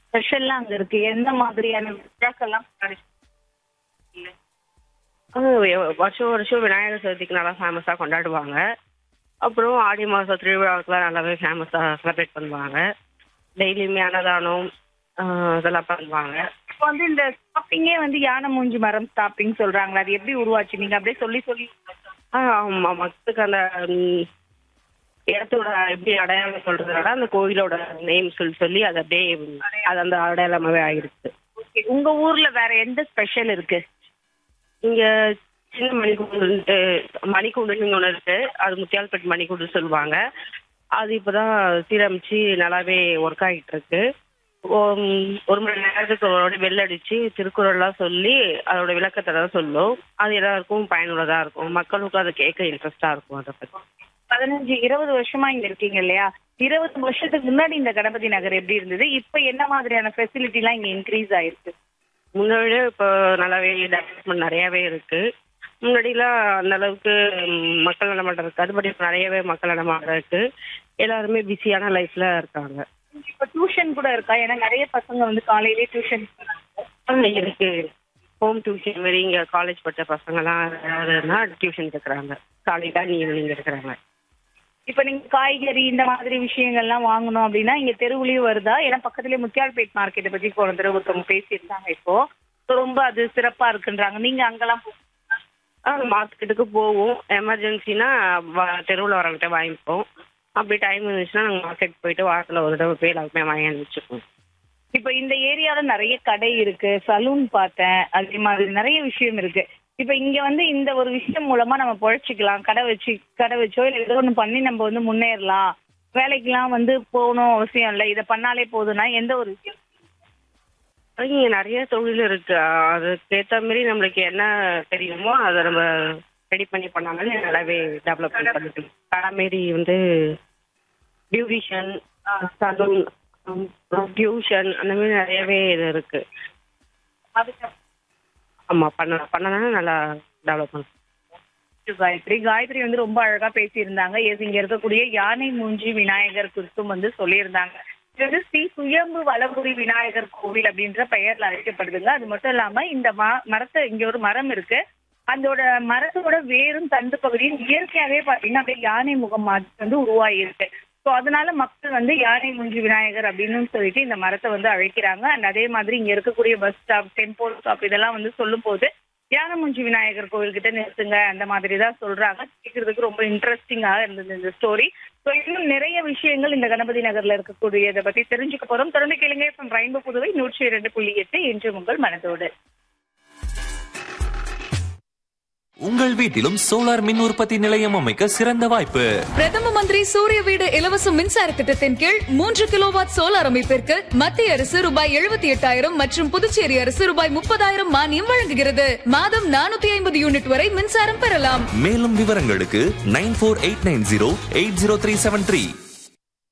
ஸ்பெஷல்லாம் அங்க இருக்கு எந்த மாதிரியான விழாக்கள்லாம் கொண்டாடி- அது எ- வருஷம் வருஷம் விநாயகர் சதுர்த்திக்கு நல்லா ஃபேமஸாக கொண்டாடுவாங்க அப்புறம் ஆடி மாதம் திருவிழாவுக்குலாம் நல்லாவே ஃபேமஸாக செலிப்ரேட் பண்ணுவாங்க டெய்லியுமே அன்னதானம் ஆஹ் இதெல்லாம் பண்ணுவாங்க இப்போ வந்து இந்த ஸ்டாப்பிங்கே வந்து யானை மூஞ்சி மரம் ஸ்டாப்பிங் சொல்றாங்களா அது எப்படி உருவாச்சு நீங்க அப்படியே சொல்லி சொல்லி ஆ ஆமாம் மக்களுக்கு அந்த ம், இடத்தோட எப்படி அடையாளம் சொல்றதுனால அந்த கோயிலோட நேம் சொல்லி சொல்லி அது அப்படியே அது அந்த அடையாளமாகவே ஆகிடுச்சு ஓகே உங்க ஊர்ல வேற எந்த ஸ்பெஷல் இருக்கு இங்க சின்ன மணிக்கூண்டுன்ட்டு மணிக்கூண்டுன்னு ஒன்று இருக்கு அது முத்தியால்பேட் மணிக்கூண்டு சொல்லுவாங்க அது இப்போதான் சீரமைச்சு நல்லாவே ஒர்க் ஆகிட்டு இருக்கு ஒம்- ஒரு மணி நேரத்துக்கு ஒரு வாட்டி bell அடிச்சு திருக்குறள்லாம் சொல்லி அதோட விளக்கத்தை தான் சொல்லும் அது எல்லாருக்கும் பயனுள்ளதா இருக்கும் மக்களுக்கும் அதை கேட்க இன்ட்ரெஸ்டா இருக்கும் அதை பத்தி பதினஞ்சு இருபது வருஷமா இங்க இருக்கீங்க இல்லையா இருபது வருஷத்துக்கு முன்னாடி இந்த கணபதி நகர் எப்படி இருந்தது இப்ப என்ன மாதிரியான ஃபெசிலிட்டி எல்லாம் இங்க இன்க்ரீஸ் ஆயிருக்கு முன்னாடியே இப்போ நல்லாவே டெவலப்மெண்ட் நிறையவே இருக்கு முன்னாடிலாம் அந்த அளவுக்கு ம், மக்கள் நடமாட்டம் இருக்காது பட் இப்போ நிறையவே மக்கள் நடமாட்டம் இருக்கு எல்லாருமே பிஸியான லைஃப்ல இருக்காங்க இப்ப டியூஷன் கூட இருக்கா ஏன்னா நிறைய பசங்க வந்து காலையிலேயே டியூஷன் ஆ, இருக்கு ஹோம் டியூஷன் மாதிரி இங்க காலேஜ் படிச்ச பசங்கலாம் யாருன்னா டியூஷன் இருக்கிறாங்க காலையில ஈவினிங் இருக்கிறாங்க இப்ப நீங்க காய்கறி இந்த மாதிரி விஷயங்கள்லாம் வாங்கணும் அப்படின்னா இங்க தெருவுலயும் வருதா ஏன்னா பக்கத்துலயே முத்தியால்பேட் மார்க்கெட்டை பத்தி போன தடவை ஒருத்தவங்க பேசியிருந்தாங்க இப்போ So ரொம்ப அது சிறப்பா இருக்குன்றாங்க நீங்க அங்கெல்லாம் போ- ஆ மார்க்கெட்டுக்கு போவோம் எமர்ஜென்சினா தெருவில் வரவங்கிட்ட வாங்கிப்போம் அப்படி டைம் இருந்துச்சுன்னா நாங்கள் மார்க்கெட் போயிட்டு வாரத்தில் ஒரு தடவை போய் எல்லாருமே வாங்கி வச்சுப்போம் இப்ப இந்த ஏரியால நிறைய கடை இருக்கு சலூன் பார்த்தேன் அதே மாதிரி நிறைய விஷயம் இருக்கு இப்ப இங்க வந்து இந்த ஒரு விஷயம் மூலமா நம்ம பொழைச்சிக்கலாம் கடை வச்சு கடை வச்சோ இல்ல ஏதோ ஒண்ணு பண்ணி நம்ம வந்து முன்னேறலாம் வேலைக்கெல்லாம் வந்து போகணும் அவசியம் இல்லை இதை பண்ணாலே போதும்னா எந்த ஒரு விஷயம் அது இங்கே நிறைய தொழில் இருக்கு அதுக்கேற்ற மாதிரி நம்மளுக்கு என்ன தெரியுமோ அதை நம்ம ரெடி பண்ணி பண்ணாலே நல்லாவே டெவலப்மெண்ட் பண்ணிக்கலாம் கடை மாரி வந்து பியூட்டிஷியன் சலூன் டியூஷன் அந்த மாதிரி நிறையவே இது இருக்கு ஆமாம் பண்ண பண்ணனா நல்லா டெவலப் பண்ணலாம் காயத்ரி காயத்ரி வந்து ரொம்ப அழகா பேசியிருந்தாங்க எஸ் இங்க இருக்கக்கூடிய யானை மூஞ்சி விநாயகர் குறித்தும் வந்து சொல்லியிருந்தாங்க இது வந்து ஸ்ரீ சுயம்பு வலபுரி விநாயகர் கோவில் அப்படின்ற பெயர்ல அழைக்கப்படுதுங்க அது மட்டும் இல்லாம இந்த ம- மரத்தை இங்க ஒரு மரம் இருக்கு அதோட மரத்தோட வேரும் தண்டு பகுதியும் இயற்கையாவே பாத்தீங்கன்னா அப்படியே யானை முகம் மாதிரி வந்து உருவாகிருக்கு ஸோ அதனால மக்கள் வந்து யானை மூஞ்சி விநாயகர் அப்படின்னு சொல்லிட்டு இந்த மரத்தை வந்து அழைக்கிறாங்க அண்ட் அதே மாதிரி இங்க இருக்கக்கூடிய பஸ் ஸ்டாப் டெம்போ ஸ்டாப் இதெல்லாம் வந்து சொல்லும் போது யானமுஞ்சி விநாயகர் கோவில் கிட்ட நிறுத்துங்க அந்த மாதிரி தான் சொல்றாங்க கேட்கறதுக்கு ரொம்ப இன்ட்ரெஸ்டிங்கா இருந்தது இந்த ஸ்டோரி ஸோ இன்னும் நிறைய விஷயங்கள் இந்த கணபதி நகர்ல இருக்கக்கூடியதை பத்தி தெரிஞ்சுக்க போறோம் தொடர்ந்து கேளுங்க இப்போ ரெயின்போ புதுவை நூற்றி இரண்டு புள்ளி எட்டு என்று உங்கள் மனதோடு உங்கள் வீட்டிலும் சோலார் மின் உற்பத்தி நிலையம் அமைக்க சிறந்த வாய்ப்பு பிரதம மந்திரி சூரிய வீடு இலவச மின்சார திட்டத்தின் கீழ் மூன்று கிலோவாட் சோலார் அமைப்பிற்கு மத்திய அரசு ரூபாய் எழுபத்தி எட்டாயிரம் மற்றும் புதுச்சேரி அரசு ரூபாய் முப்பதாயிரம் மானியம் வழங்குகிறது மாதம் நானூத்தி ஐம்பது யூனிட் வரை மின்சாரம் பெறலாம் மேலும் விவரங்களுக்கு nine four eight nine zero eight zero three seven three